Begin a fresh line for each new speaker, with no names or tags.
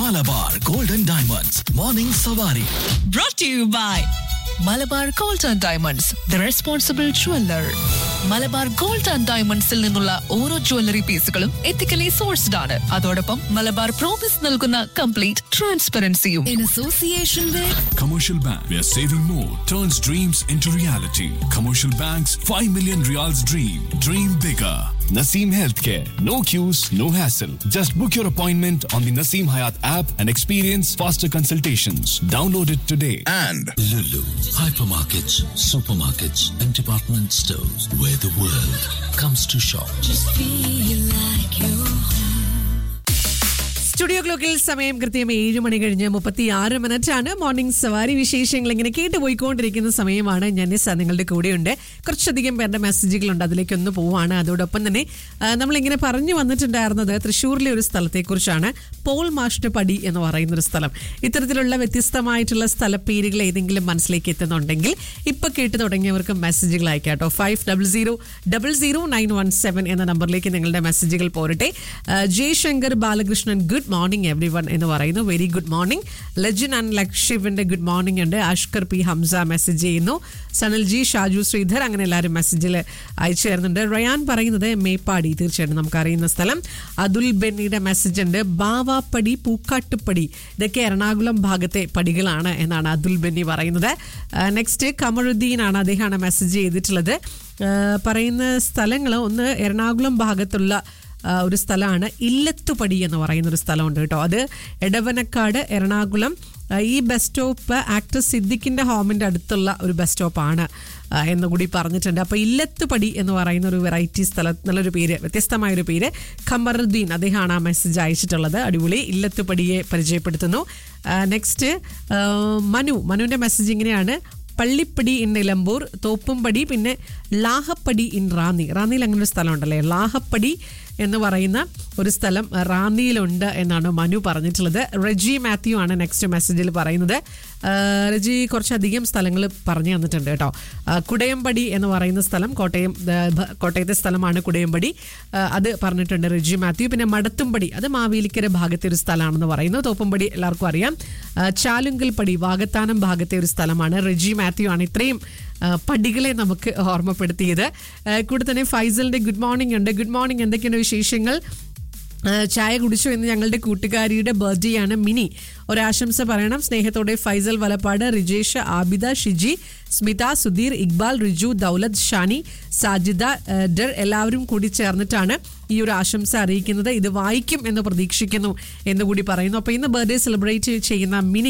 Malabar golden diamonds morning സവാരി
brought to you by Malabar gold and diamonds the responsible jeweller Malabar gold and ഡയമണ്ട്സിൽ നിന്നുള്ള ഓരോ jewellery പീസുകളും ethically sourced ആണ് അതോടൊപ്പം മലബാർ പ്രോമിസ് നൽകുന്ന കംപ്ലീറ്റ് ട്രാൻസ്പെറൻസിയും in association with
Commercial Bank, where saving more turns dreams into reality. Commercial Bank's 5 million reals dream. Dream bigger.
Naseem Healthcare. No queues, no hassle. Just book your appointment on the Naseem Hayat app and experience faster consultations. Download it today.
and
Lulu, hypermarkets, supermarkets, and department stores where the world comes to shop.
Studio ക്ലോക്കിൽ സമയം കൃത്യം ഏഴ് മണി കഴിഞ്ഞ് മുപ്പത്തി ആറ് minute ആണ് morning സവാരി വിശേഷങ്ങൾ ഇങ്ങനെ കേട്ട് പോയിക്കൊണ്ടിരിക്കുന്ന സമയമാണ് ജനിസ നിങ്ങളുടെ കൂടെയുണ്ട് കുറച്ചധികം പേരുടെ മെസ്സേജുകളുണ്ട് അതിലേക്കൊന്ന് പോവാണ് അതോടൊപ്പം തന്നെ ആ, നമ്മളിങ്ങനെ പറഞ്ഞു വന്നിട്ടുണ്ടായിരുന്നത് തൃശ്ശൂരിലെ ഒരു സ്ഥലത്തെക്കുറിച്ചാണ് പോൾ മാഷ്ട് പടി എന്ന് പറയുന്ന ഒരു സ്ഥലം ഇത്തരത്തിലുള്ള വ്യത്യസ്തമായിട്ടുള്ള സ്ഥലപ്പേരുകൾ ഏതെങ്കിലും മനസ്സിലേക്ക് എത്തുന്നുണ്ടെങ്കിൽ ഇപ്പൊ കേട്ട് തുടങ്ങിയവർക്ക് മെസ്സേജുകൾ അയക്കാം കേട്ടോ five double zero double zero nine one seven എന്ന നമ്പറിലേക്ക് നിങ്ങളുടെ മെസ്സേജുകൾ പോരട്ടെ ആ, Jayashankar Balakrishnan good morning everyone എന്ന് പറയുന്നു very good morning Lajin and ലക്ഷിവിന്റെ ഗുഡ് മോർണിംഗ് ഉണ്ട് അഷ്കർ പി ഹംസ മെസ്സേജ് ചെയ്യുന്നു സനൽജി ഷാജു ശ്രീധർ അങ്ങനെ എല്ലാവരും മെസ്സേജിൽ അയച്ചു തരുന്നുണ്ട് റയാൻ പറയുന്നത് മേപ്പാടി തീർച്ചയായിട്ടും നമുക്കറിയുന്ന സ്ഥലം അതുൽ ബെന്നിയുടെ മെസ്സേജ് ഉണ്ട് ബാവാപ്പടി പൂക്കാട്ടുപടി ഇതൊക്കെ എറണാകുളം ഭാഗത്തെ പടികളാണ് എന്നാണ് അതുൽ ബെന്നി പറയുന്നത് നെക്സ്റ്റ് കമറുദ്ദീൻ ആണ് അദ്ദേഹമാണ് മെസ്സേജ് ചെയ്തിട്ടുള്ളത് ആ, പറയുന്ന സ്ഥലങ്ങൾ ഒന്ന് എറണാകുളം ഭാഗത്തുള്ള ആ, ഒരു സ്ഥലമാണ് ഇല്ലത്തുപടി എന്ന് പറയുന്ന ഒരു സ്ഥലമുണ്ട് കേട്ടോ അത് എടവനക്കാട് എറണാകുളം ആ, ഈ ബസ് സ്റ്റോപ്പ് ആക്ടർ സിദ്ദിഖിന്റെ ഹോമിന്റെ അടുത്തുള്ള ഒരു ബസ് സ്റ്റോപ്പാണ് ആ, എന്ന് കൂടി പറഞ്ഞിട്ടുണ്ട് അപ്പോൾ ഇല്ലത്തുപടി എന്ന് പറയുന്ന ഒരു വെറൈറ്റി സ്ഥലം നല്ലൊരു പേര് വ്യത്യസ്തമായ ഒരു പേര് ഖമറുദ്ദീൻ അദ്ദേഹമാണ് ആ മെസ്സേജ് അയച്ചിട്ടുള്ളത് അടിപൊളി ഇല്ലത്തുപടിയെ പരിചയപ്പെടുത്തുന്നു നെക്സ്റ്റ് മനു മനുവിന്റെ മെസ്സേജ് ഇങ്ങനെയാണ് പള്ളിപ്പടി ഇൻ നിലമ്പൂർ തോപ്പുംപടി പിന്നെ ലാഹപ്പടി ഇൻ റാന്നി റാന്നിയിൽ അങ്ങനെ ഒരു സ്ഥലമുണ്ടല്ലേ ലാഹപ്പടി എന്ന് പറയുന്ന ഒരു സ്ഥലം റാന്നിയിലുണ്ട് എന്നാണ് മനു പറഞ്ഞിട്ടുള്ളത് റെജി മാത്യു ആണ് നെക്സ്റ്റ് മെസ്സേജിൽ പറയുന്നത് ആ, റെജി കുറച്ചധികം സ്ഥലങ്ങൾ പറഞ്ഞു തന്നിട്ടുണ്ട് കേട്ടോ ആ, കുടയമ്പടി എന്ന് പറയുന്ന സ്ഥലം കോട്ടയം ആ, ഭ- കോട്ടയത്തെ സ്ഥലമാണ് കുടയമ്പടി ആ, അത് പറഞ്ഞിട്ടുണ്ട് റെജി മാത്യു പിന്നെ മടത്തുംപടി അത് മാവേലിക്കര ഭാഗത്തെ ഒരു സ്ഥലമാണെന്ന് പറയുന്നു തോപ്പുംപടി എല്ലാവർക്കും അറിയാം ആ, ചാലുങ്കൽപ്പടി വാഗത്താനം ഭാഗത്തെ ഒരു സ്ഥലമാണ് റെജി മാത്യു ആണ് ഇത്രയും ആ, പടികളെ നമുക്ക് ഓർമ്മപ്പെടുത്തിയത് ആ, കൂടെ തന്നെ ഫൈസലിന്റെ ഗുഡ് മോർണിംഗ് ഉണ്ട് ഗുഡ് മോർണിംഗ് എന്തൊക്കെയാണ് വിശേഷങ്ങൾ ആ, ചായ കുടിച്ചു എന്ന് ഞങ്ങളുടെ കൂട്ടുകാരിയുടെ ബർത്ത്ഡേ ആണ് മിനി ഒരാശംസ പറയണം സ്നേഹത്തോടെ ഫൈസൽ വലപ്പാട് റിജേഷ് ആബിദ ഷിജി സ്മിത സുധീർ ഇക്ബാൽ റിജു ദൗലത് ഷാനി സാജിദ ആ, ഡർ എല്ലാവരും കൂടി ചേർന്നിട്ടാണ് ഈ ഒരു ആശംസ അറിയിക്കുന്നത് ഇത് വായിക്കും എന്ന് പ്രതീക്ഷിക്കുന്നു എന്ന് കൂടി പറയുന്നു അപ്പോൾ ഇന്ന് ബർത്ത്ഡേ സെലിബ്രേറ്റ് ചെയ്യുന്ന മിനി